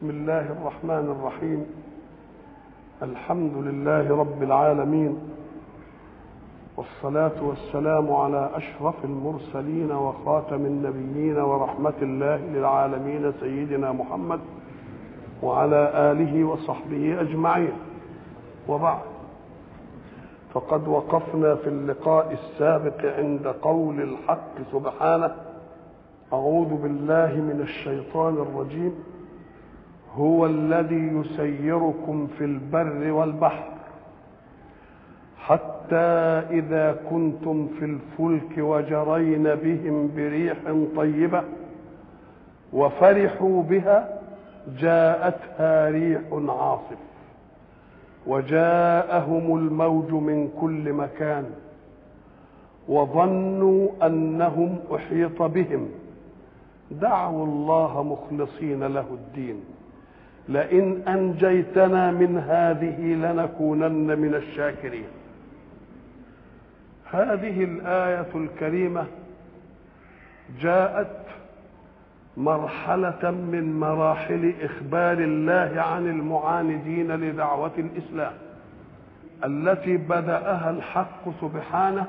بسم الله الرحمن الرحيم الحمد لله رب العالمين والصلاة والسلام على أشرف المرسلين وخاتم النبيين ورحمة الله للعالمين سيدنا محمد وعلى آله وصحبه أجمعين وبعد فقد وقفنا في اللقاء السابق عند قول الحق سبحانه أعوذ بالله من الشيطان الرجيم هو الذي يسيركم في البر والبحر حتى إذا كنتم في الفلك وجرين بهم بريح طيبة وفرحوا بها جاءتها ريح عاصف وجاءهم الموج من كل مكان وظنوا أنهم أحيط بهم دعوا الله مخلصين له الدين لئن انجيتنا من هذه لنكونن من الشاكرين هذه الايه الكريمه جاءت مرحله من مراحل اخبار الله عن المعاندين لدعوه الاسلام التي بداها الحق سبحانه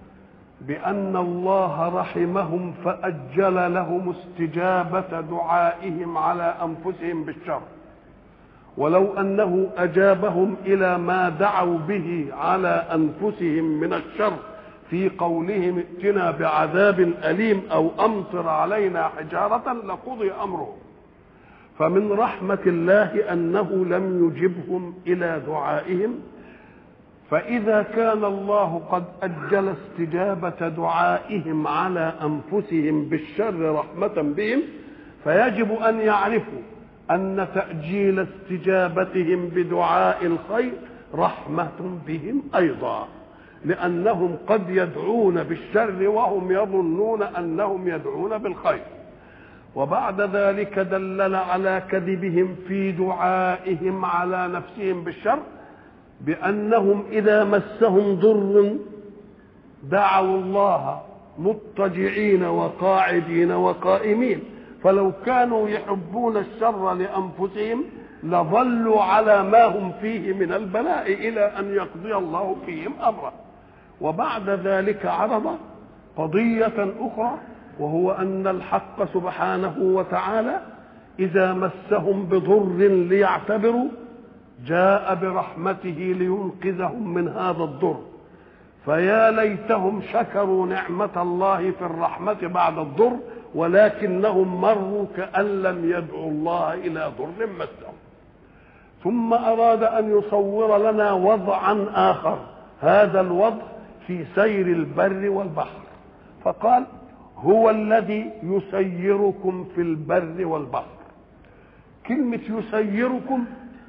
بان الله رحمهم فاجل لهم استجابه دعائهم على انفسهم بالشر ولو انه اجابهم الى ما دعوا به على انفسهم من الشر في قولهم ائتنا بعذاب اليم او امطر علينا حجاره لقضي امرهم فمن رحمه الله انه لم يجبهم الى دعائهم فإذا كان الله قد أجل استجابة دعائهم على أنفسهم بالشر رحمة بهم فيجب أن يعرفوا أن تأجيل استجابتهم بدعاء الخير رحمة بهم أيضا لأنهم قد يدعون بالشر وهم يظنون أنهم يدعون بالخير وبعد ذلك دلل على كذبهم في دعائهم على نفسهم بالشر بأنهم إذا مسهم ضر دعوا الله مضطجعين وقاعدين وقائمين فلو كانوا يحبون الشر لأنفسهم لظلوا على ما هم فيه من البلاء إلى أن يقضي الله فيهم أمره وبعد ذلك عرض قضية أخرى وهو أن الحق سبحانه وتعالى إذا مسهم بضر ليعتبروا جاء برحمته لينقذهم من هذا الضر فيا ليتهم شكروا نعمة الله في الرحمة بعد الضر ولكنهم مروا كأن لم يدعوا الله إلى ضر مسهم ثم أراد أن يصور لنا وضعا آخر هذا الوضع في سير البر والبحر فقال هو الذي يسيركم في البر والبحر كلمة يسيركم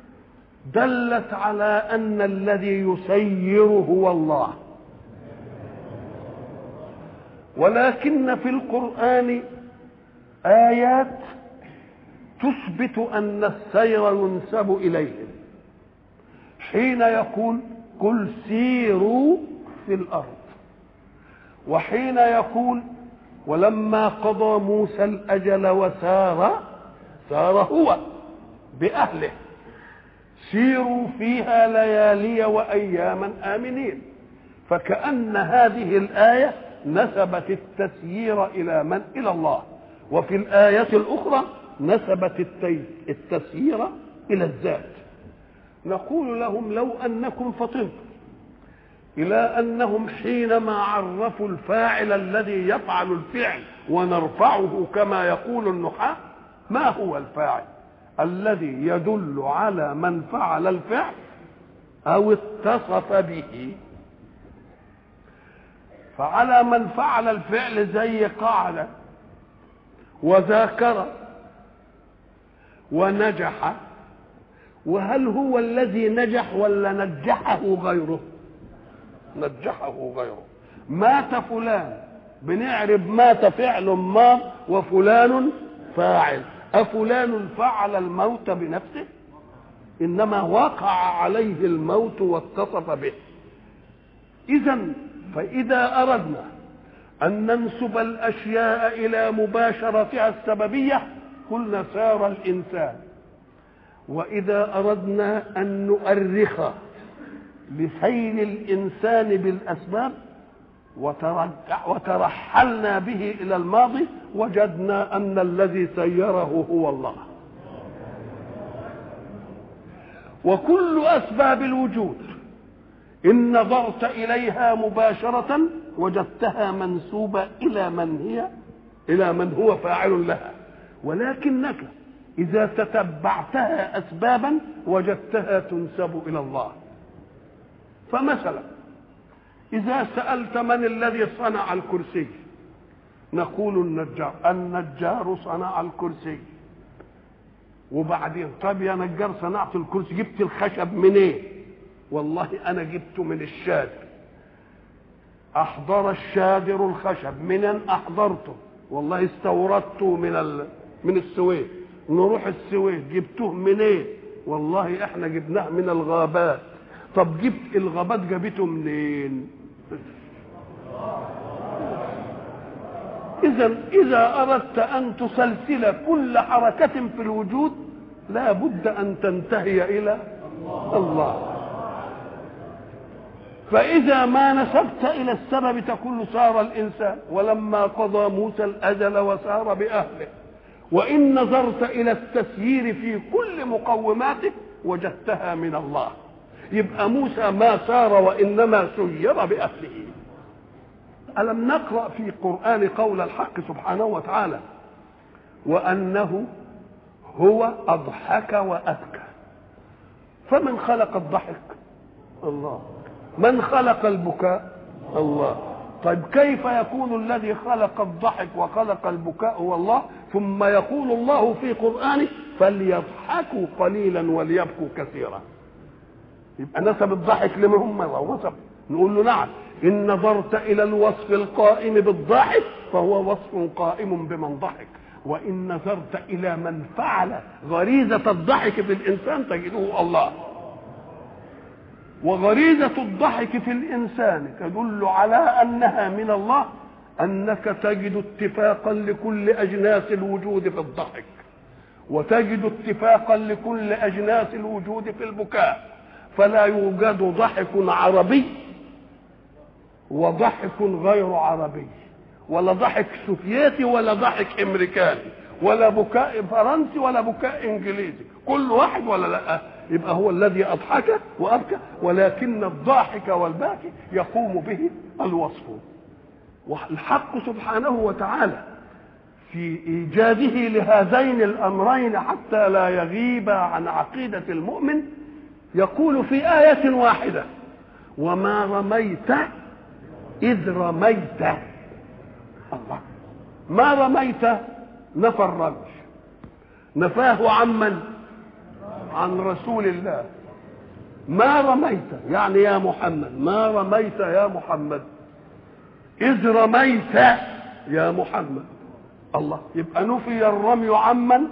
دلت على ان الذي يسير هو الله ولكن في القران ايات تثبت ان السير ينسب اليهم حين يقول قل سيروا في الارض وحين يقول ولما قضى موسى الاجل وسار سار هو باهله سيروا فيها ليالي واياما امنين فكان هذه الايه نسبت التسيير الى من الى الله وفي الايه الاخرى نسبت التسيير الى الذات نقول لهم لو انكم فطنتم الى انهم حينما عرفوا الفاعل الذي يفعل الفعل ونرفعه كما يقول النحاه ما هو الفاعل الذي يدل على من فعل الفعل او اتصف به فعلى من فعل الفعل زي قعد وذاكر ونجح وهل هو الذي نجح ولا نجحه غيره نجحه غيره مات فلان بنعرب مات فعل ماض وفلان فاعل أفلان فعل الموت بنفسه إنما وقع عليه الموت واتصف به إذا فإذا أردنا أن ننسب الأشياء إلى مباشرتها السببية قلنا سار الإنسان وإذا أردنا أن نؤرخ لسير الإنسان بالأسباب وترجع وترحلنا به إلى الماضي وجدنا أن الذي سيره هو الله وكل أسباب الوجود إن نظرت إليها مباشرة وجدتها منسوبة إلى من هي إلى من هو فاعل لها ولكنك إذا تتبعتها أسبابا وجدتها تنسب إلى الله فمثلا إذا سألت من الذي صنع الكرسي نقول النجار النجار صنع الكرسي وبعدين طب يا نجار صنعت الكرسي جبت الخشب منين إيه؟ والله انا جبته من الشادر احضر الشادر الخشب منين احضرته والله استوردته من ال... من السويد نروح السويد جبته منين إيه؟ والله احنا جبناه من الغابات طب جبت الغابات جابته منين اذا اذا اردت ان تسلسل كل حركه في الوجود لا بد ان تنتهي الى الله فإذا ما نسبت إلى السبب تقول صار الإنسان ولما قضى موسى الأجل وسار بأهله وإن نظرت إلى التسيير في كل مقوماته وجدتها من الله يبقى موسى ما سار وإنما سير بأهله ألم نقرأ في قرآن قول الحق سبحانه وتعالى وأنه هو أضحك وأبكى فمن خلق الضحك الله من خلق البكاء الله طيب كيف يكون الذي خلق الضحك وخلق البكاء هو الله ثم يقول الله في قرآنه فليضحكوا قليلا وليبكوا كثيرا يبقى نسب الضحك لمن هم وصف نقول له نعم إن نظرت إلى الوصف القائم بالضحك فهو وصف قائم بمن ضحك وإن نظرت إلى من فعل غريزة الضحك في الإنسان تجده الله وغريزة الضحك في الإنسان تدل على أنها من الله أنك تجد اتفاقا لكل أجناس الوجود في الضحك وتجد اتفاقا لكل أجناس الوجود في البكاء فلا يوجد ضحك عربي وضحك غير عربي ولا ضحك سوفيتي ولا ضحك امريكاني ولا بكاء فرنسي ولا بكاء انجليزي كل واحد ولا لا يبقى هو الذي اضحك وابكى ولكن الضاحك والباكي يقوم به الوصف والحق سبحانه وتعالى في ايجاده لهذين الامرين حتى لا يغيب عن عقيده المؤمن يقول في ايه واحده وما رميت اذ رميت الله ما رميت نفى الرمي نفاه عمن عن رسول الله ما رميت يعني يا محمد ما رميت يا محمد إذ رميت يا محمد الله يبقى نفي الرمي عمن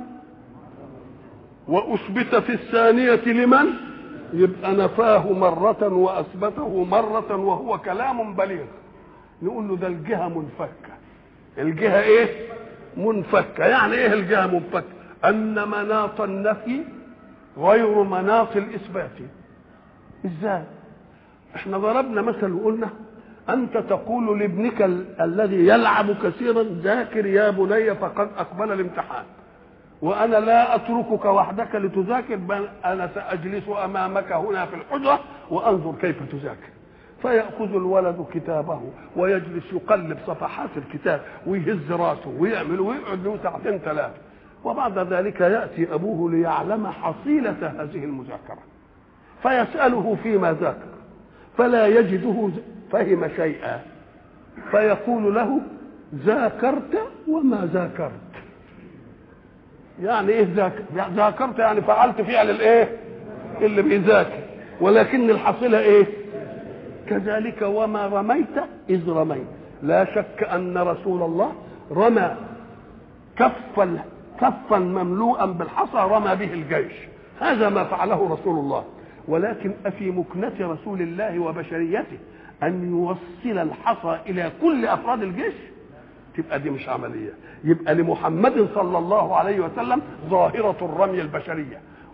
وأثبت في الثانية لمن يبقى نفاه مرة وأثبته مرة وهو كلام بليغ نقول له ده الجهة منفكة الجهة ايه منفكة يعني ايه الجهة منفكة ان مناط النفي غير مناط الاثبات ازاي احنا ضربنا مثل وقلنا انت تقول لابنك ال- الذي يلعب كثيرا ذاكر يا بني فقد اقبل الامتحان وانا لا اتركك وحدك لتذاكر بل انا ساجلس امامك هنا في الحجره وانظر كيف تذاكر فيأخذ الولد كتابه ويجلس يقلب صفحات الكتاب ويهز راسه ويعمل ويقعد له ساعتين ثلاثة وبعد ذلك يأتي أبوه ليعلم حصيلة هذه المذاكرة فيسأله فيما ذاكر فلا يجده فهم شيئا فيقول له ذاكرت وما ذاكرت يعني ايه ذاكر ذاكرت يعني فعلت فعل الايه اللي بيذاكر ولكن الحصيلة ايه كذلك وما رميت إذ رميت لا شك أن رسول الله رمى كفا كفا مملوءا بالحصى رمى به الجيش هذا ما فعله رسول الله ولكن أفي مكنة رسول الله وبشريته أن يوصل الحصى إلى كل أفراد الجيش تبقى دي مش عملية يبقى لمحمد صلى الله عليه وسلم ظاهرة الرمي البشرية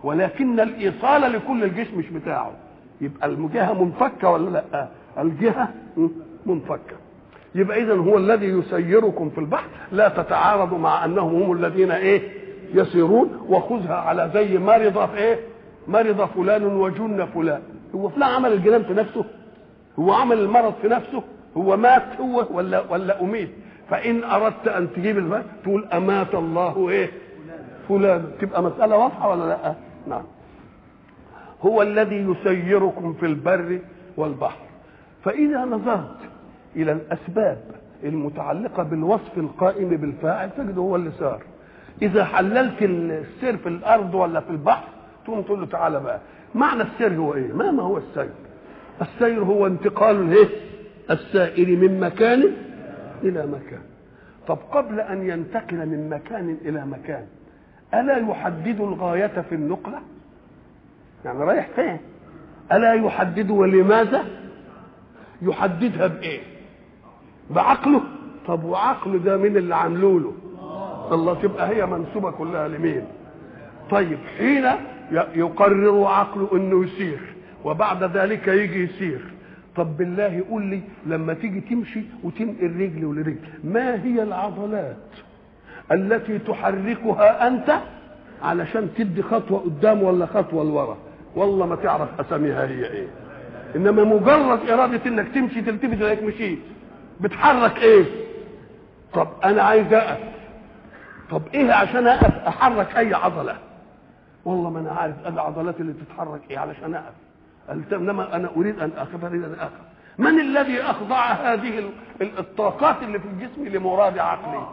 ولكن الايصال لكل الجسم مش بتاعه يبقى الجهه منفكه ولا لا الجهه منفكه يبقى اذا هو الذي يسيركم في البحر لا تتعارضوا مع انهم هم الذين ايه يسيرون وخذها على زي مرض في ايه مرض فلان وجن فلان هو فلان عمل الجنان في نفسه هو عمل المرض في نفسه هو مات هو ولا ولا اميت فان اردت ان تجيب الماء تقول امات الله ايه فلان تبقى مساله واضحه ولا لا نعم هو الذي يسيركم في البر والبحر فاذا نظرت الى الاسباب المتعلقه بالوصف القائم بالفاعل تجد هو اللي سار اذا حللت السير في الارض ولا في البحر تقوم تقول له تعالى بقى معنى السير هو ايه ما ما هو السير السير هو انتقال الايه السائر من مكان الى مكان طب قبل ان ينتقل من مكان الى مكان الا يحدد الغايه في النقله يعني رايح فين الا يحدد ولماذا يحددها بايه بعقله طب وعقله ده مين اللي عامله له الله تبقى هي منسوبه كلها لمين طيب حين يقرر عقله انه يسير وبعد ذلك يجي يسير طب بالله قول لي لما تيجي تمشي وتنقل رجل ولرجل ما هي العضلات التي تحركها انت علشان تدي خطوه قدام ولا خطوه لورا والله ما تعرف اساميها هي ايه انما مجرد اراده انك تمشي تلتفت انك مشيت بتحرك ايه طب انا عايز اقف طب ايه عشان اقف احرك اي عضله والله ما انا عارف العضلات اللي تتحرك ايه علشان اقف قلت انما انا اريد ان اخذ اريد ان اقف من الذي اخضع هذه الطاقات اللي في الجسم لمراد عقلي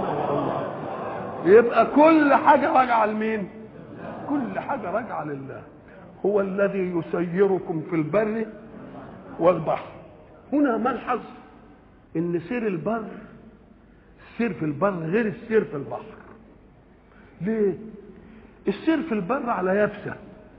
يبقى كل حاجه راجعه لمين كل حاجه راجعه لله هو الذي يسيركم في البر والبحر هنا ملحظ ان سير البر السير في البر غير السير في البحر ليه السير في البر على يبسه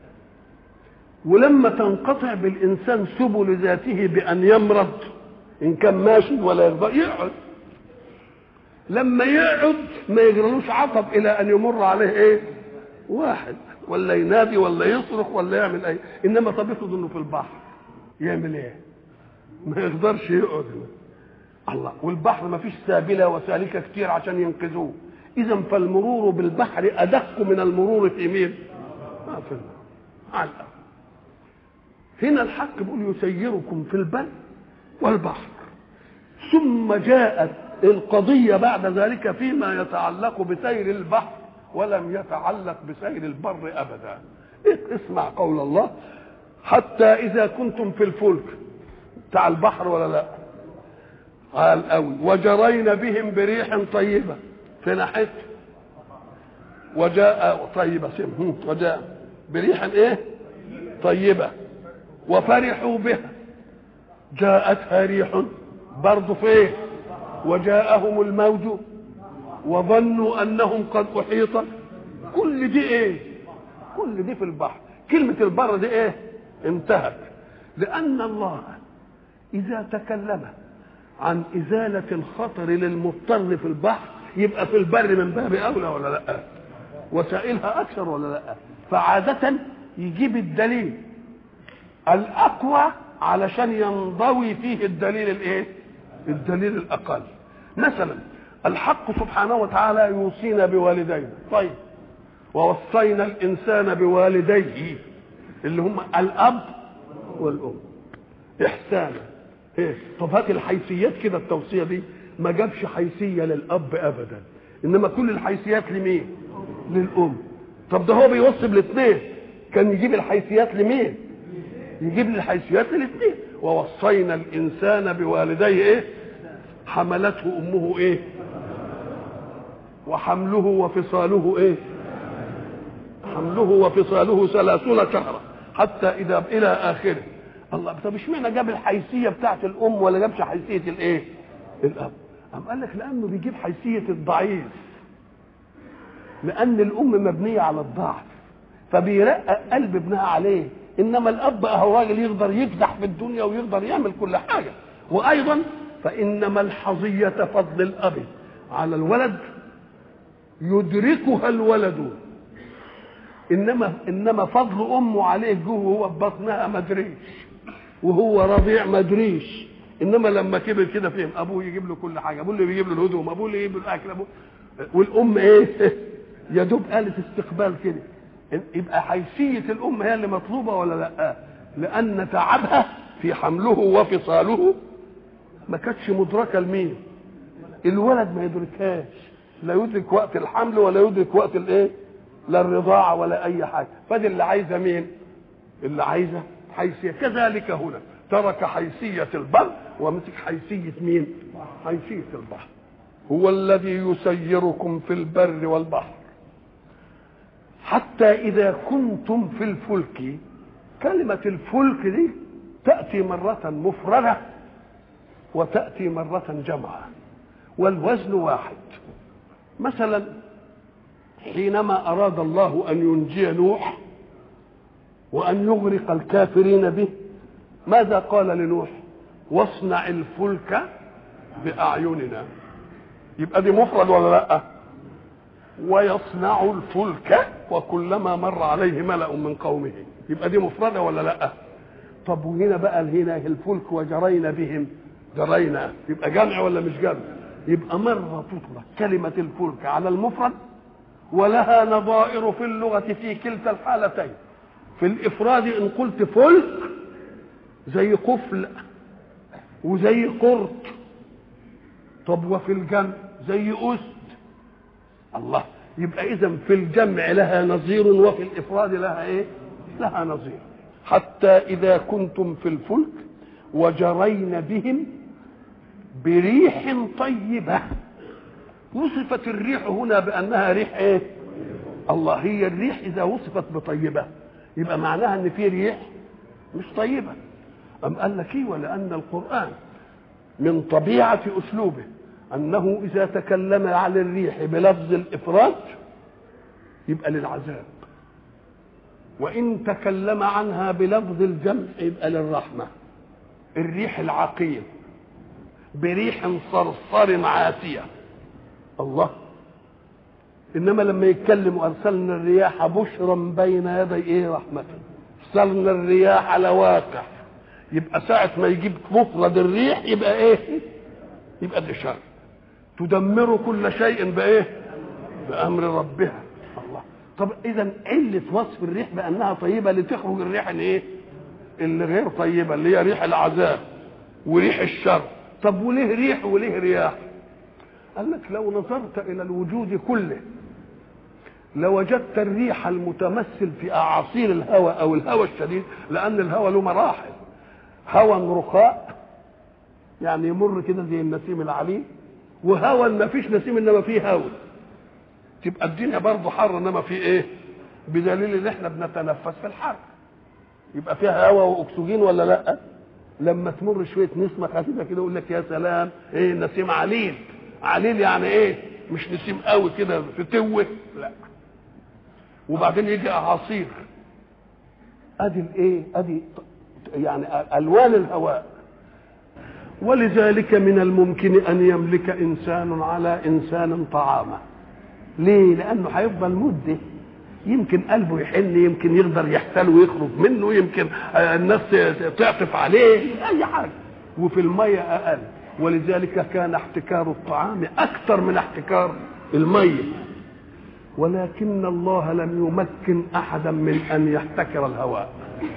ولما تنقطع بالانسان سبل ذاته بان يمرض ان كان ماشي ولا يقدر يقعد لما يقعد ما يجرلوش عطب الى ان يمر عليه ايه واحد ولا ينادي ولا يصرخ ولا يعمل ايه انما طب افرض انه في البحر يعمل ايه ما يقدرش يقعد الله والبحر ما فيش سابله وسالكه كتير عشان ينقذوه اذا فالمرور بالبحر ادق من المرور في مين ما في على هنا الحق بيقول يسيركم في البر والبحر ثم جاءت القضية بعد ذلك فيما يتعلق بسير البحر ولم يتعلق بسير البر أبدا اسمع قول الله حتى إذا كنتم في الفلك بتاع البحر ولا لا قال قوي وجرينا بهم بريح طيبة في ناحية وجاء طيبة سم وجاء بريح ايه طيبة وفرحوا بها جاءتها ريح برضه في ايه وجاءهم الموج وظنوا انهم قد احيط كل دي ايه كل دي في البحر كلمة البر دي ايه انتهت لان الله اذا تكلم عن ازالة الخطر للمضطر في البحر يبقى في البر من باب اولى ولا لا وسائلها اكثر ولا لا فعادة يجيب الدليل الاقوى علشان ينضوي فيه الدليل الايه الدليل الاقل مثلا الحق سبحانه وتعالى يوصينا بوالدينا طيب ووصينا الانسان بوالديه اللي هم الاب والام احسانا ايه طب هات الحيثيات كده التوصيه دي ما جابش حيثيه للاب ابدا انما كل الحيثيات لمين للام طب ده هو بيوصي بالاثنين كان يجيب الحيثيات لمين يجيب لي الحيثيات للاثنين ووصينا الانسان بوالديه ايه حملته امه ايه وحمله وفصاله ايه حمله وفصاله ثلاثون شهرا حتى اذا الى اخره الله طب اشمعنى جاب الحيثيه بتاعت الام ولا جابش حيثيه الايه الاب قام قال لك لانه بيجيب حيثيه الضعيف لان الام مبنيه على الضعف فبيرقق قلب ابنها عليه انما الاب اهو راجل يقدر يكدح في الدنيا ويقدر يعمل كل حاجه وايضا فانما الحظيه فضل الاب على الولد يدركها الولد انما انما فضل امه عليه جوه وهو في بطنها ما ادريش وهو رضيع ما ادريش انما لما كبر كده فهم ابوه يجيب له كل حاجه ابوه اللي بيجيب له الهدوم ابوه اللي يجيب له الاكل ابوه والام ايه يا دوب آلة استقبال كده يبقى حيثية الأم هي اللي مطلوبة ولا لا لأن تعبها في حمله وفصاله ما كانتش مدركة لمين الولد ما يدركهاش لا يدرك وقت الحمل ولا يدرك وقت الايه لا الرضاعة ولا أي حاجة فدي اللي عايزة مين اللي عايزة حيثية كذلك هنا ترك حيثية البر ومسك حيثية مين حيثية البحر هو الذي يسيركم في البر والبحر حتى إذا كنتم في الفلك كلمة الفلك دي تأتي مرة مفردة وتأتي مرة جمعة والوزن واحد مثلا حينما أراد الله أن ينجي نوح وأن يغرق الكافرين به ماذا قال لنوح واصنع الفلك بأعيننا يبقى دي مفرد ولا لا ويصنع الفلك وكلما مر عليه ملأ من قومه يبقى دي مفردة ولا لا طب وهنا بقى هنا الفلك وجرينا بهم جرينا يبقى جمع ولا مش جمع يبقى مرة تطلق كلمة الفلك على المفرد ولها نظائر في اللغة في كلتا الحالتين في الإفراد إن قلت فلك زي قفل وزي قرط طب وفي الجمع زي أسد الله يبقى إذا في الجمع لها نظير وفي الإفراد لها إيه؟ لها نظير حتى إذا كنتم في الفلك وجرين بهم بريح طيبة وصفت الريح هنا بأنها ريح إيه؟ الله هي الريح إذا وصفت بطيبة يبقى معناها إن في ريح مش طيبة أم قال لك إيه ولأن القرآن من طبيعة أسلوبه أنه إذا تكلم عن الريح بلفظ الإفراد يبقى للعذاب وإن تكلم عنها بلفظ الجمع يبقى للرحمة الريح العقيم بريح صرصر عاتية الله إنما لما يتكلم أرسلنا الرياح بشرا بين يدي إيه رحمة أرسلنا الرياح لواقع يبقى ساعة ما يجيب مفرد الريح يبقى إيه يبقى ده شر تدمر كل شيء بايه بامر ربها الله طب اذا عله وصف الريح بانها طيبه لتخرج الريح الايه اللي غير طيبه اللي هي ريح العذاب وريح الشر طب وليه ريح وليه رياح قال لك لو نظرت الى الوجود كله لوجدت الريح المتمثل في اعاصير الهواء او الهواء الشديد لان الهواء له مراحل هواء رخاء يعني يمر كده زي النسيم العليم وهوى ما فيش نسيم انما فيه هوى تبقى الدنيا برضه حر انما في ايه بدليل ان احنا بنتنفس في الحر يبقى فيها هواء واكسجين ولا لا لما تمر شويه نسمه خفيفه كده يقول لك يا سلام ايه نسيم عليل عليل يعني ايه مش نسيم قوي كده فتوه لا وبعدين يجي اعاصير ادي الايه ادي يعني الوان الهواء ولذلك من الممكن ان يملك انسان على انسان طعاما ليه لانه هيفضل مده يمكن قلبه يحن يمكن يقدر يحتل ويخرج منه يمكن الناس تعطف عليه اي حاجه وفي الميه اقل ولذلك كان احتكار الطعام اكثر من احتكار الميه ولكن الله لم يمكن احدا من ان يحتكر الهواء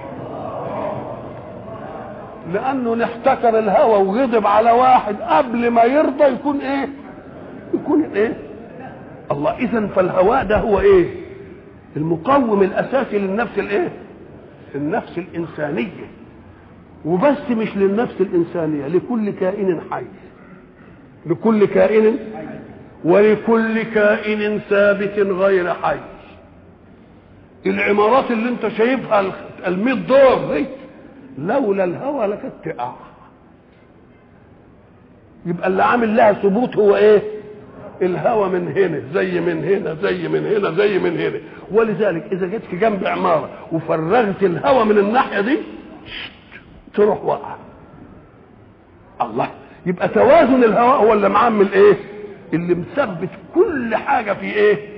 لانه نحتكر الهوى وغضب على واحد قبل ما يرضى يكون ايه يكون ايه الله اذا فالهواء ده هو ايه المقوم الاساسي للنفس الايه النفس الانسانيه وبس مش للنفس الانسانيه لكل كائن حي لكل كائن ولكل كائن ثابت غير حي العمارات اللي انت شايفها الميت دور دي لولا الهوى لكانت تقع يبقى اللي عامل لها ثبوت هو ايه الهوى من هنا زي من هنا زي من هنا زي من هنا ولذلك اذا جيت في جنب عماره وفرغت الهوى من الناحيه دي تروح واقعه الله يبقى توازن الهواء هو اللي معمل ايه اللي مثبت كل حاجه في ايه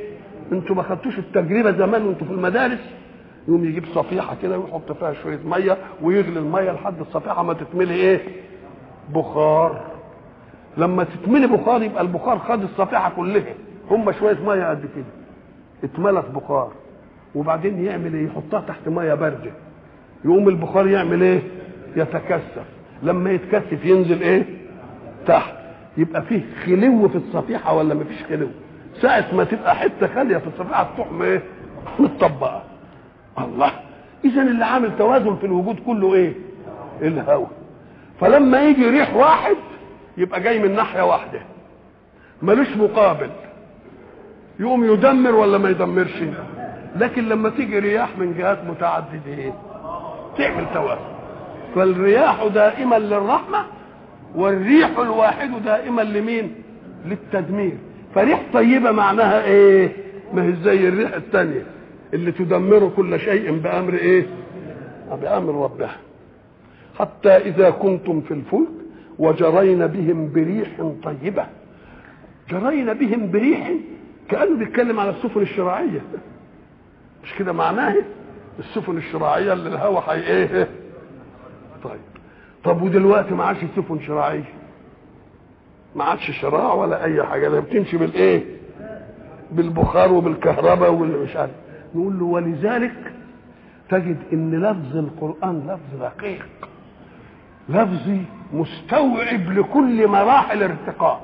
انتوا ما خدتوش التجربه زمان وانتوا في المدارس يقوم يجيب صفيحه كده ويحط فيها شويه ميه ويغلي الميه لحد الصفيحه ما تتملي ايه بخار لما تتملي بخار يبقى البخار خد الصفيحه كلها هم شويه ميه قد كده اتملت بخار وبعدين يعمل ايه يحطها تحت ميه بارده يقوم البخار يعمل ايه يتكثف لما يتكثف ينزل ايه تحت يبقى فيه خلو في الصفيحه ولا مفيش خلو ساعه ما تبقى حته خاليه في الصفيحه تقوم ايه متطبقه الله اذا اللي عامل توازن في الوجود كله ايه الهواء فلما يجي ريح واحد يبقى جاي من ناحيه واحده ملوش مقابل يقوم يدمر ولا ما يدمرش لكن لما تيجي رياح من جهات متعدده ايه تعمل توازن فالرياح دائما للرحمه والريح الواحد دائما لمين للتدمير فريح طيبه معناها ايه ما هي زي الريح الثانيه اللي تدمر كل شيء بامر ايه بامر ربها حتى اذا كنتم في الفلك وجرين بهم بريح طيبه جرين بهم بريح كانه بيتكلم على السفن الشراعيه مش كده معناه السفن الشراعيه اللي الهوا حي ايه طيب طب ودلوقتي ما عادش سفن شراعيه ما عادش شراع ولا اي حاجه ده بتمشي بالايه بالبخار وبالكهرباء والمش عارف نقول له ولذلك تجد ان لفظ القران لفظ دقيق لفظي مستوعب لكل مراحل ارتقاء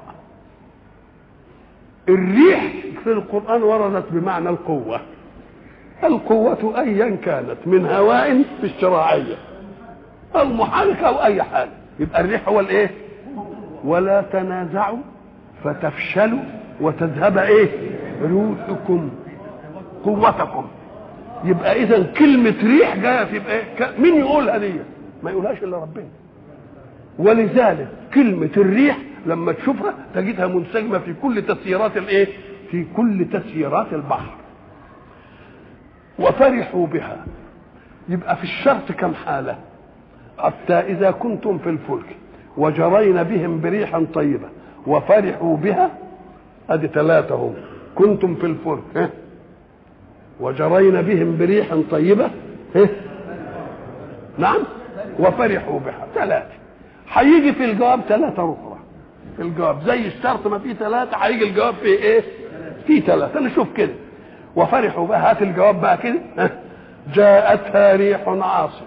الريح في القران وردت بمعنى القوه القوة أيا كانت من هواء في الشراعية أو محركة أو أي حاجة يبقى الريح هو الإيه؟ ولا تنازعوا فتفشلوا وتذهب إيه؟ روحكم قوتكم يبقى إذا كلمة ريح جاية تبقى إيه؟ مين يقولها دي؟ ما يقولهاش إلا ربنا ولذلك كلمة الريح لما تشوفها تجدها منسجمة في كل تسييرات الإيه؟ في كل تسييرات البحر وفرحوا بها يبقى في الشرط كم حالة حتى إذا كنتم في الفلك وجرين بهم بريح طيبة وفرحوا بها أدي ثلاثة هم كنتم في الفلك ها؟ وجرين بهم بريح طيبة ها؟ نعم وفرحوا بها ثلاثة هيجي في الجواب ثلاثة أخرى في الجواب زي الشرط ما فيه ثلاثة هيجي الجواب في إيه؟ في ثلاثة نشوف كده وفرحوا بها هات الجواب بقى كده جاءتها ريح عاصف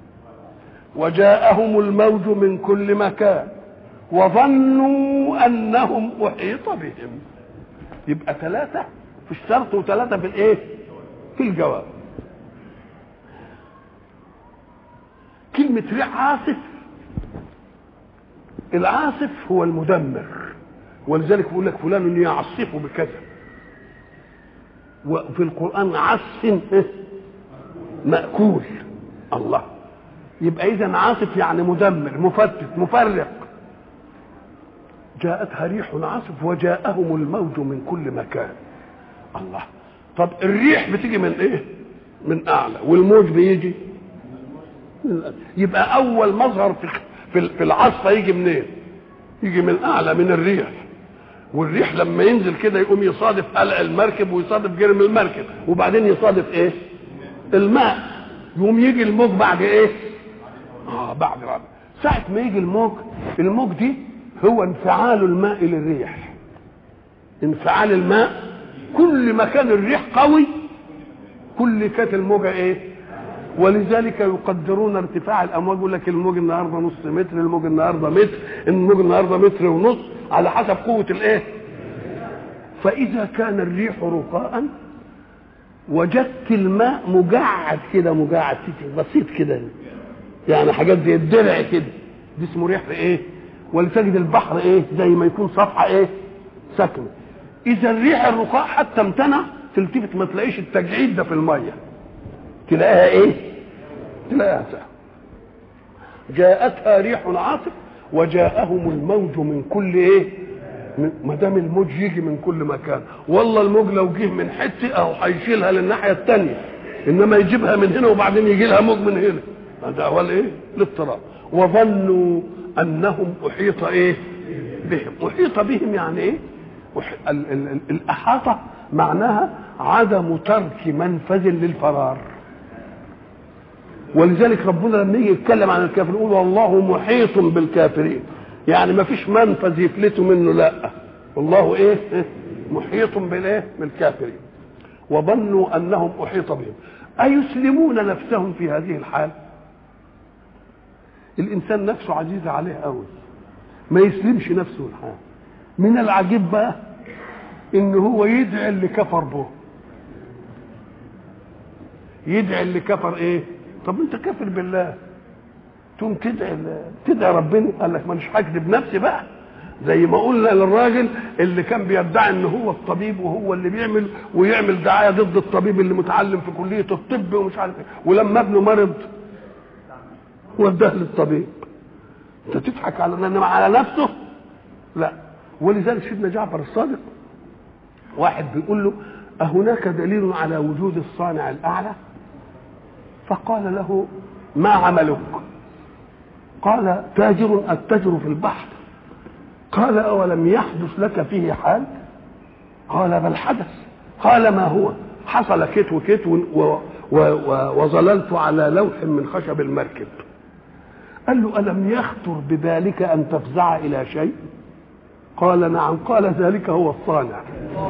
وجاءهم الموج من كل مكان وظنوا انهم احيط بهم يبقى ثلاثه في الشرط وثلاثه في الايه في الجواب كلمة ريح عاصف العاصف هو المدمر ولذلك بيقول لك فلان يعصف بكذا وفي القرآن عصف مأكول الله يبقى إذا عاصف يعني مدمر مفتت مفرق جاءتها ريح عاصف وجاءهم الموج من كل مكان الله طب الريح بتيجي من ايه من اعلى والموج بيجي من يبقى اول مظهر في في العصفه يجي منين يجي من اعلى من الريح والريح لما ينزل كده يقوم يصادف قلع المركب ويصادف جرم المركب وبعدين يصادف ايه الماء يقوم يجي الموج بعد ايه اه بعد بعد ساعة ما يجي الموج الموج دي هو انفعال الماء للريح انفعال الماء كل ما كان الريح قوي كل كانت الموجة ايه ولذلك يقدرون ارتفاع الامواج يقول لك الموج النهارده نص متر الموج النهارده متر الموج النهارده متر ونص على حسب قوه الايه فاذا كان الريح رخاء وجدت الماء مجعد كده مجعد بسيط كده يعني حاجات زي الدرع كده دي اسمه ريح ايه ولتجد البحر ايه زي ما يكون صفحه ايه ساكنه اذا الريح الرخاء حتى امتنع تلتفت ما تلاقيش التجعيد ده في الميه تلاقيها ايه تلاقيها سهل جاءتها ريح عاصف وجاءهم الموج من كل ايه ما دام الموج يجي من كل مكان والله الموج لو جه من حته او هيشيلها للناحيه الثانيه انما يجيبها من هنا وبعدين يجي لها موج من هنا هذا هو الايه الاضطراب وظنوا انهم احيط ايه بهم احيط بهم يعني ايه ال ال ال الاحاطه معناها عدم ترك منفذ للفرار ولذلك ربنا لما يجي يتكلم عن الكافر يقول والله محيط بالكافرين يعني ما فيش منفذ يفلتوا منه لا والله ايه محيط بالايه بالكافرين وظنوا انهم احيط بهم ايسلمون نفسهم في هذه الحال الانسان نفسه عزيزه عليه قوي ما يسلمش نفسه الحال من العجيب بقى ان هو يدعي اللي كفر به يدعي اللي كفر ايه طب انت كافر بالله تقوم تدعي تدعي ربنا قال لك مانيش هكذب نفسي بقى زي ما قلنا للراجل اللي كان بيدعي ان هو الطبيب وهو اللي بيعمل ويعمل دعايه ضد الطبيب اللي متعلم في كليه الطب ومش عارف ايه ولما ابنه مرض وداه للطبيب انت تضحك على انما على نفسه لا ولذلك سيدنا جعفر الصادق واحد بيقول له أهناك دليل على وجود الصانع الأعلى فقال له ما عملك قال تاجر أتجر في البحر قال أولم يحدث لك فيه حال قال بل حدث قال ما هو حصل كت وكت و و و وظللت على لوح من خشب المركب قال له ألم يخطر بذلك أن تفزع إلى شيء قال نعم قال ذلك هو الصانع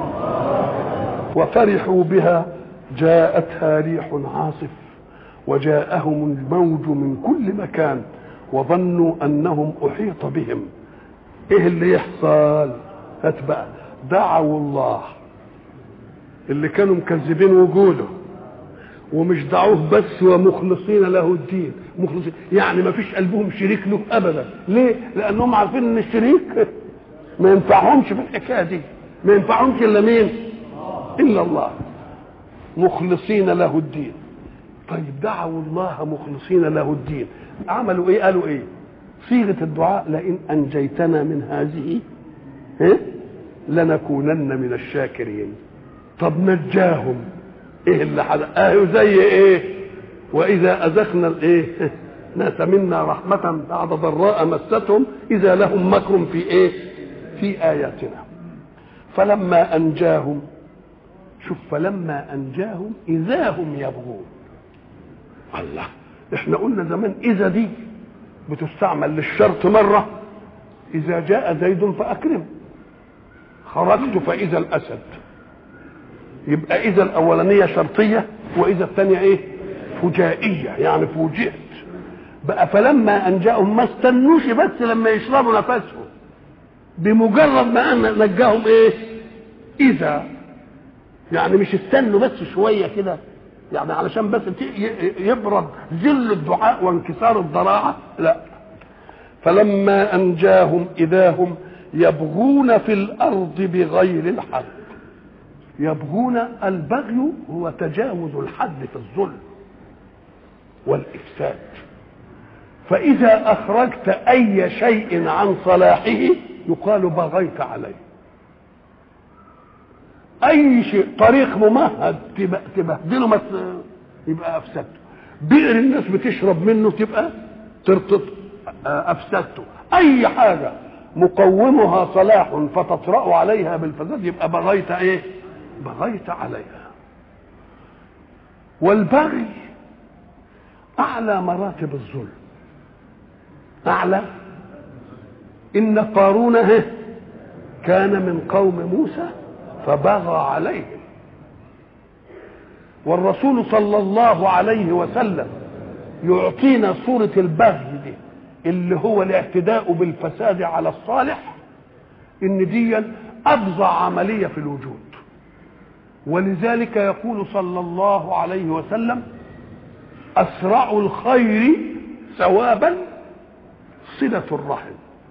وفرحوا بها جاءتها ريح عاصف وجاءهم الموج من كل مكان وظنوا انهم احيط بهم ايه اللي يحصل هات بقى دعوا الله اللي كانوا مكذبين وجوده ومش دعوه بس ومخلصين له الدين مخلصين يعني ما فيش قلبهم شريك له ابدا ليه لانهم عارفين ان الشريك ما ينفعهمش في الحكايه دي ما ينفعهمش الا مين الا الله مخلصين له الدين طيب دعوا الله مخلصين له الدين عملوا ايه قالوا ايه صيغه الدعاء لئن انجيتنا من هذه إيه؟ لنكونن من الشاكرين طب نجاهم ايه اللي حدث اه زي ايه واذا اذقنا الايه ناس منا رحمة بعد ضراء مستهم إذا لهم مكر في إيه؟ في آياتنا فلما أنجاهم شوف فلما أنجاهم إذا هم يبغون الله احنا قلنا زمان إذا دي بتستعمل للشرط مرة إذا جاء زيد فأكرم خرجت فإذا الأسد يبقى إذا الأولانية شرطية وإذا الثانية إيه فجائية يعني فوجئت بقى فلما أنجاهم ما استنوش بس لما يشربوا نفسهم بمجرد ما أن نجاهم إيه إذا يعني مش استنوا بس شوية كده يعني علشان بس يبرد ذل الدعاء وانكسار الضراعة لا فلما أنجاهم إذا هم يبغون في الأرض بغير الحق يبغون البغي هو تجاوز الحد في الظلم والإفساد فإذا أخرجت أي شيء عن صلاحه يقال بغيت عليه أي شيء طريق ممهد تبهدله ما يبقى أفسدته بئر الناس بتشرب منه تبقى ترتط أفسدته أي حاجة مقومها صلاح فتطرأ عليها بالفساد يبقى بغيت إيه؟ بغيت عليها والبغي أعلى مراتب الظلم أعلى إن قارون كان من قوم موسى فبغى عليهم والرسول صلى الله عليه وسلم يعطينا صورة البغي دي اللي هو الاعتداء بالفساد على الصالح ان دي افظع عملية في الوجود ولذلك يقول صلى الله عليه وسلم اسرع الخير ثوابا صلة الرحم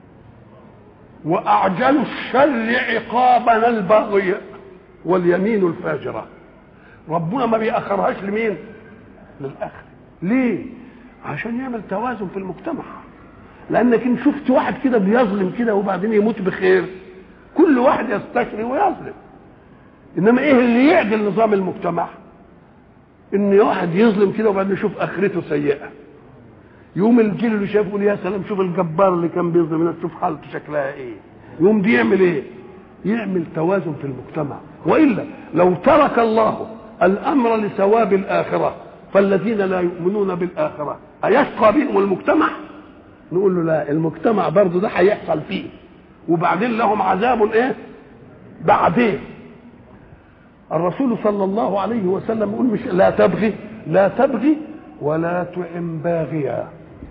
وأعجل الشر عقابا البغي واليمين الفاجرة ربنا ما بيأخرهاش لمين للآخر ليه عشان يعمل توازن في المجتمع لأنك إن شفت واحد كده بيظلم كده وبعدين يموت بخير كل واحد يستشري ويظلم إنما إيه اللي يعدل نظام المجتمع إن واحد يظلم كده وبعدين يشوف آخرته سيئة يوم الجيل اللي شافه يقول يا سلام شوف الجبار اللي كان بيظلم الناس شوف حالته شكلها ايه يوم دي يعمل ايه يعمل توازن في المجتمع والا لو ترك الله الامر لثواب الاخره فالذين لا يؤمنون بالاخره ايشقى بهم المجتمع نقول له لا المجتمع برضه ده هيحصل فيه وبعدين لهم عذاب ايه بعدين الرسول صلى الله عليه وسلم يقول مش لا تبغي لا تبغي ولا تعن باغيا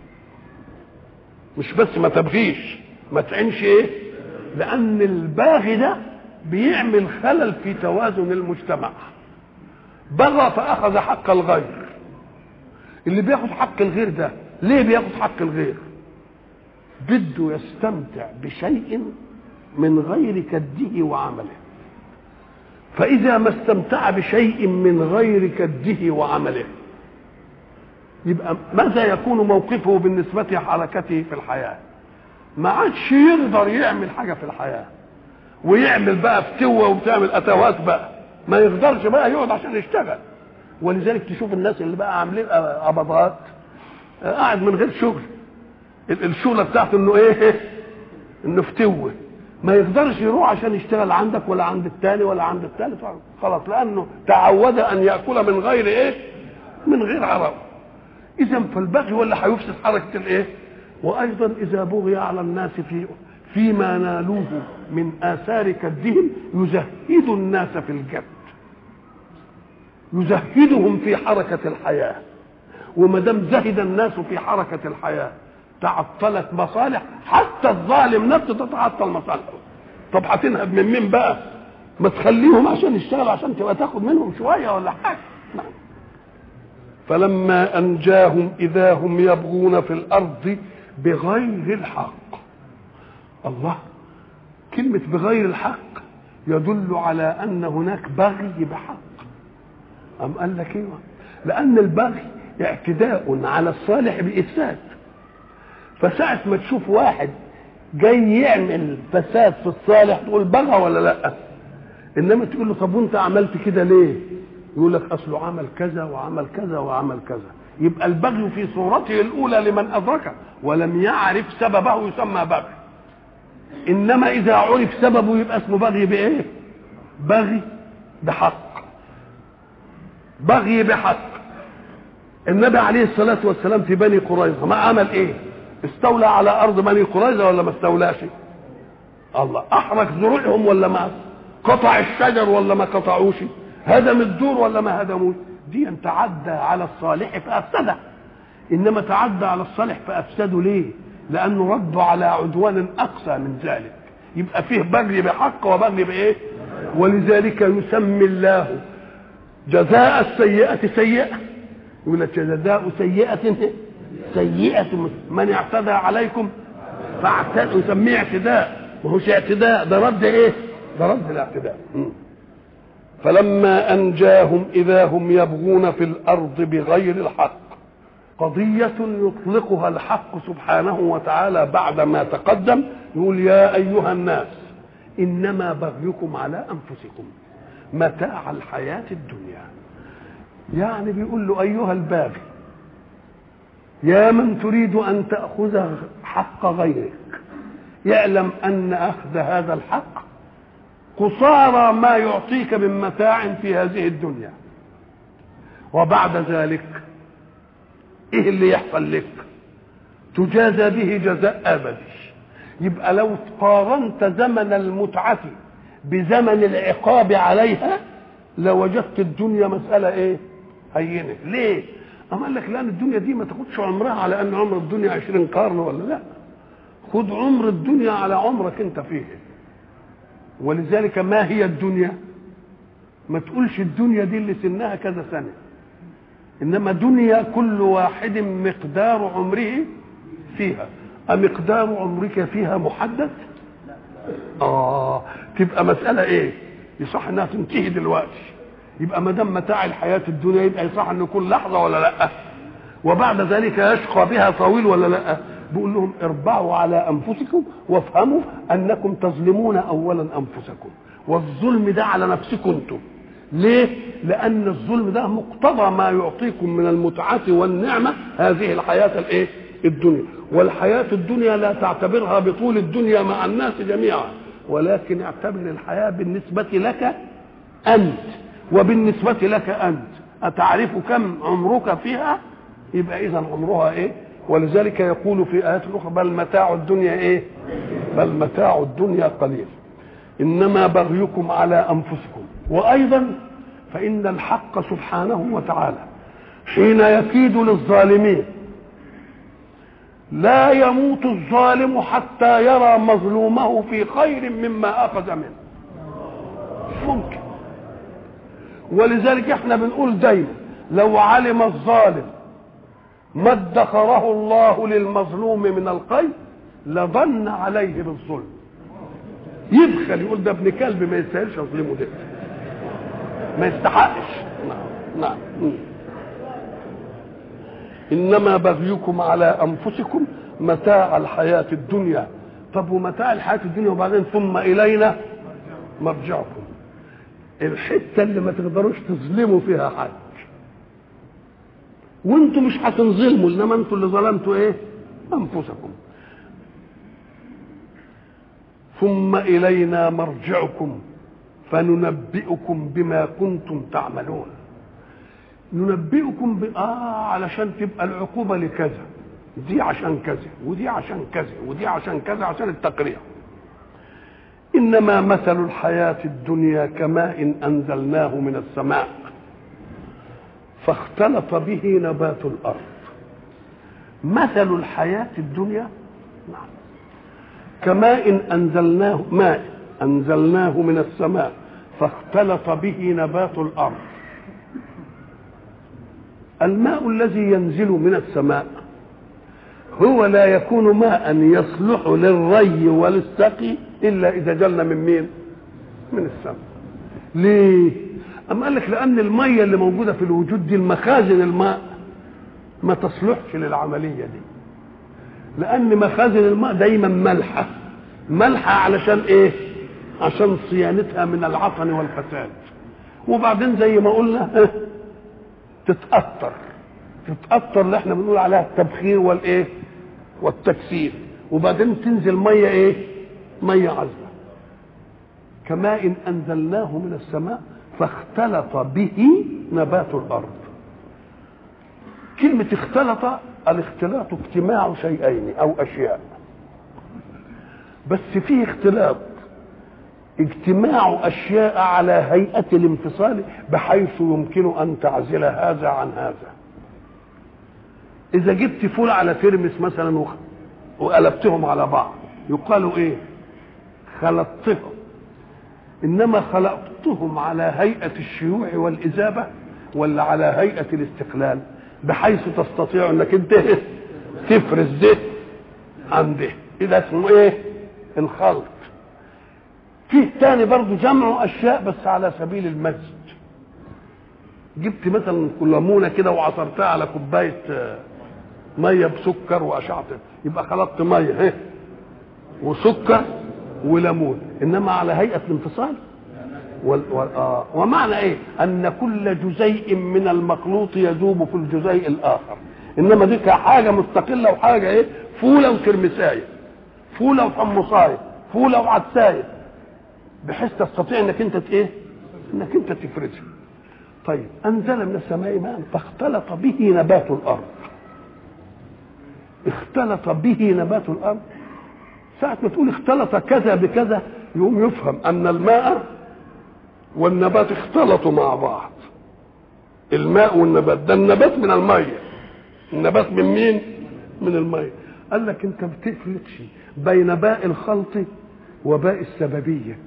مش بس ما تبغيش ما تعنش ايه لان الباغي ده بيعمل خلل في توازن المجتمع بغى فاخذ حق الغير اللي بياخد حق الغير ده ليه بياخد حق الغير بده يستمتع بشيء من غير كده وعمله فإذا ما استمتع بشيء من غير كده وعمله يبقى ماذا يكون موقفه بالنسبة لحركته في الحياة ما عادش يقدر يعمل حاجة في الحياة ويعمل بقى فتوة وبتعمل أتوات بقى ما يقدرش بقى يقعد عشان يشتغل ولذلك تشوف الناس اللي بقى عاملين قبضات قاعد من غير شغل الشغله بتاعته انه ايه انه فتوه ما يقدرش يروح عشان يشتغل عندك ولا عند الثاني ولا عند الثالث خلاص لانه تعود ان ياكل من غير ايه من غير عرب اذا فالبغي هو اللي هيفسد حركه الايه وايضا اذا بغي على الناس في فيما نالوه من اثار كدهم يزهد الناس في الجد يزهدهم في حركه الحياه وما دام زهد الناس في حركه الحياه تعطلت مصالح حتى الظالم نفسه تتعطل مصالحه طب هتنهب من مين بقى ما تخليهم عشان يشتغل عشان تبقى تاخد منهم شويه ولا حاجه نعم. فلما انجاهم اذا هم يبغون في الارض بغير الحق الله كلمه بغير الحق يدل على ان هناك بغي بحق ام قال لك ايوه لان البغي اعتداء على الصالح بافساد فساعة ما تشوف واحد جاي يعمل فساد في الصالح تقول بغى ولا لا انما تقول له طب وانت عملت كده ليه يقول لك اصله عمل كذا وعمل كذا وعمل كذا يبقى البغي في صورته الاولى لمن ادركه ولم يعرف سببه يسمى بغي انما اذا عرف سببه يبقى اسمه بغي بايه بغي بحق بغي بحق النبي عليه الصلاه والسلام في بني قريظه ما عمل ايه استولى على ارض بني قريظه ولا ما استولاش الله احرق زروعهم ولا ما قطع الشجر ولا ما قطعوش هدم الدور ولا ما هدموش دي تعدى على الصالح فافسده انما تعدى على الصالح فافسده ليه لانه ردوا على عدوان اقصى من ذلك يبقى فيه بغي بحق وبغي بايه ولذلك يسمي الله جزاء السيئه سيئه يقول لك جزاء سيئه سيئة من اعتدى عليكم فاعتدوا يسميه اعتداء ما هوش اعتداء ده رد ايه؟ ده رد الاعتداء فلما انجاهم اذا هم يبغون في الارض بغير الحق قضية يطلقها الحق سبحانه وتعالى بعد ما تقدم يقول يا أيها الناس إنما بغيكم على أنفسكم متاع الحياة الدنيا يعني بيقول له أيها الباغي يا من تريد ان تاخذ حق غيرك يعلم ان اخذ هذا الحق قصارى ما يعطيك من متاع في هذه الدنيا وبعد ذلك ايه اللي يحصل لك تجازى به جزاء ابدي يبقى لو قارنت زمن المتعه بزمن العقاب عليها لوجدت الدنيا مساله ايه هينه ليه أما قال لك لأن الدنيا دي ما تاخدش عمرها على أن عمر الدنيا عشرين قرن ولا لا خد عمر الدنيا على عمرك أنت فيه ولذلك ما هي الدنيا ما تقولش الدنيا دي اللي سنها كذا سنة إنما دنيا كل واحد مقدار عمره فيها أمقدار عمرك فيها محدد آه تبقى مسألة إيه يصح إنها تنتهي دلوقتي يبقى ما دام متاع الحياه الدنيا يبقى يصح ان يكون لحظه ولا لا وبعد ذلك يشقى بها طويل ولا لا بيقول لهم اربعوا على انفسكم وافهموا انكم تظلمون اولا انفسكم والظلم ده على نفسكم انتم ليه لان الظلم ده مقتضى ما يعطيكم من المتعه والنعمه هذه الحياه الايه الدنيا والحياه الدنيا لا تعتبرها بطول الدنيا مع الناس جميعا ولكن اعتبر الحياه بالنسبه لك انت وبالنسبه لك انت اتعرف كم عمرك فيها يبقى اذا عمرها ايه ولذلك يقول في ايات اخرى بل متاع الدنيا ايه بل متاع الدنيا قليل انما بغيكم على انفسكم وايضا فان الحق سبحانه وتعالى حين يكيد للظالمين لا يموت الظالم حتى يرى مظلومه في خير مما اخذ منه مش ممكن ولذلك احنا بنقول دايما لو علم الظالم ما ادخره الله للمظلوم من الخير لظن عليه بالظلم يبخل يقول ده ابن كلب ما يستاهلش اظلمه ده ما يستحقش نعم نعم انما بغيكم على انفسكم متاع الحياه الدنيا طب ومتاع الحياه الدنيا وبعدين ثم الينا مرجعكم الحته اللي ما تقدروش تظلموا فيها حد وانتم مش هتنظلموا انما انتم اللي ظلمتوا ايه انفسكم ثم الينا مرجعكم فننبئكم بما كنتم تعملون ننبئكم ب... آه علشان تبقى العقوبة لكذا دي عشان كذا ودي عشان كذا ودي عشان كذا عشان التقريع إنما مثل الحياة الدنيا كماء أنزلناه من السماء فاختلط به نبات الأرض مثل الحياة الدنيا نعم كماء أنزلناه ماء أنزلناه من السماء فاختلط به نبات الأرض الماء الذي ينزل من السماء هو لا يكون ماء يصلح للري وللسقي الا اذا جلنا من مين من السماء ليه اما قال لك لان الميه اللي موجوده في الوجود دي المخازن الماء ما تصلحش للعمليه دي لان مخازن الماء دايما ملحه ملحه علشان ايه عشان صيانتها من العفن والفساد وبعدين زي ما قلنا تتأثر تتأثر اللي احنا بنقول عليها التبخير والايه والتكسير وبعدين تنزل ميه ايه ميه عذبه كماء انزلناه من السماء فاختلط به نبات الارض كلمة اختلط الاختلاط اجتماع شيئين او اشياء بس فيه اختلاط اجتماع اشياء على هيئه الانفصال بحيث يمكن ان تعزل هذا عن هذا اذا جبت فول على ترمس مثلا وقلبتهم على بعض يقال ايه خلطتهم انما خلقتهم على هيئه الشيوع والاذابه ولا على هيئه الاستقلال بحيث تستطيع انك انت تفرز ده عن ده اذا اسمه ايه الخلط فيه تاني برضه جمع اشياء بس على سبيل المزج جبت مثلا ليمونه كده وعصرتها على كوبايه ميه بسكر واشعت يبقى خلطت ميه اهي وسكر وليمون انما على هيئه الانفصال وال... وال... آه. ومعنى ايه ان كل جزيء من المخلوط يذوب في الجزيء الاخر انما دي حاجه مستقله وحاجه ايه فوله وترمسايه فوله وحمصايه فوله وعدسايه بحيث تستطيع انك انت ايه انك انت تفرزها طيب انزل من السماء ماء فاختلط به نبات الارض اختلط به نبات الارض ساعة ما تقول اختلط كذا بكذا يقوم يفهم ان الماء والنبات اختلطوا مع بعض الماء والنبات ده النبات من المية النبات من مين من المية قال لك انت بتفرقش بين باء الخلط وباء السببيه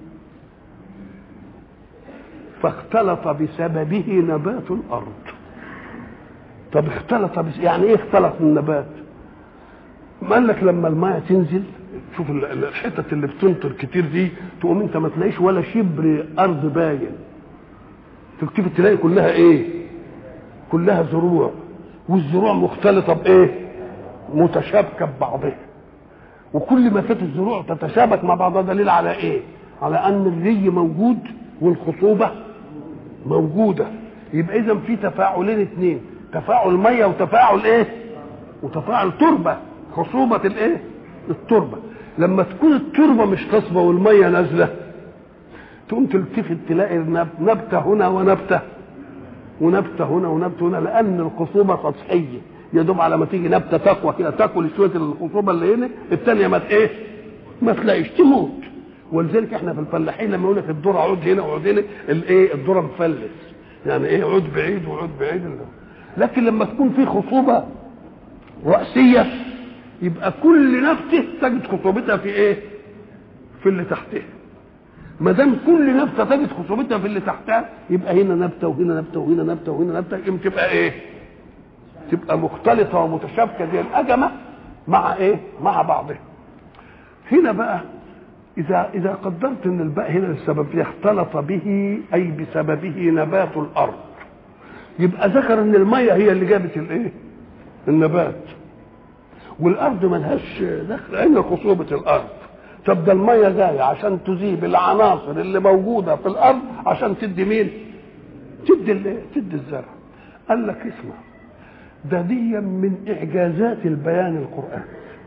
فاختلط بسببه نبات الارض طب اختلط بس يعني ايه اختلط النبات ما قال لك لما الماء تنزل شوف الحتت اللي بتنطر كتير دي تقوم انت ما تلاقيش ولا شبر ارض باين تكتب تلاقي كلها ايه كلها زروع والزروع مختلطه بايه متشابكه ببعضها وكل ما كانت الزروع تتشابك مع بعضها دليل على ايه على ان الري موجود والخصوبه موجوده يبقى اذا في تفاعلين اثنين تفاعل ميه وتفاعل ايه وتفاعل تربه خصوبه الايه التربه لما تكون التربه مش خصبه والميه نازله تقوم تلتفت تلاقي نب- نبته هنا ونبته ونبته هنا ونبته هنا لان الخصوبه سطحيه يا دوب على ما تيجي نبته تقوى كده تاكل شويه الخصوبه اللي هنا الثانيه ما ت- ايه ما تلاقيش تموت ولذلك احنا في الفلاحين لما يقول لك الذره عود هنا وعود هنا الايه الذره مفلس يعني ايه عود بعيد وعود بعيد لكن لما تكون في خصوبه راسيه يبقى كل نبته تجد خصوبتها في ايه في اللي تحتها ما دام كل نبته تجد خصوبتها في اللي تحتها يبقى هنا نبته وهنا نبته وهنا نبته وهنا نبته يبقى تبقى ايه؟ تبقى مختلطه ومتشابكه زي الاجمه مع ايه؟ مع بعضها. هنا بقى اذا اذا قدرت ان الباء هنا السبب اختلط به اي بسببه نبات الارض يبقى ذكر ان الميه هي اللي جابت الايه؟ النبات والارض ملهاش دخل اين خصوبه الارض طب ده الميه جايه عشان تذيب العناصر اللي موجوده في الارض عشان تدي مين؟ تدي ال- تدي الزرع. قال لك اسمع ده دي من اعجازات البيان القراني.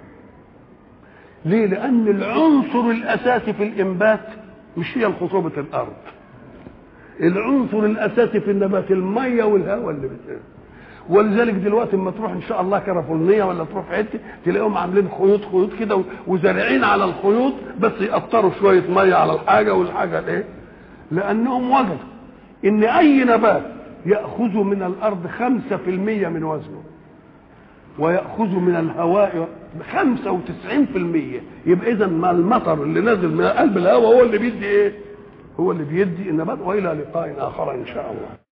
ليه؟ لان العنصر الاساسي في الانبات مش هي خصوبه الارض. العنصر الاساسي في النبات الميه والهواء اللي بت... ولذلك دلوقتي اما تروح ان شاء الله كرفولنيه ولا تروح في حته تلاقيهم عاملين خيوط خيوط كده و- وزارعين على الخيوط بس يقطروا شويه ميه على الحاجه والحاجه الايه؟ لانهم وجدوا ان اي نبات ياخذ من الارض 5% من وزنه ويأخذ من الهواء 95% يبقى إذا ما المطر اللي نازل من قلب الهواء هو اللي بيدي إيه؟ هو اللي بيدي النبات وإلى لقاء آخر إن شاء الله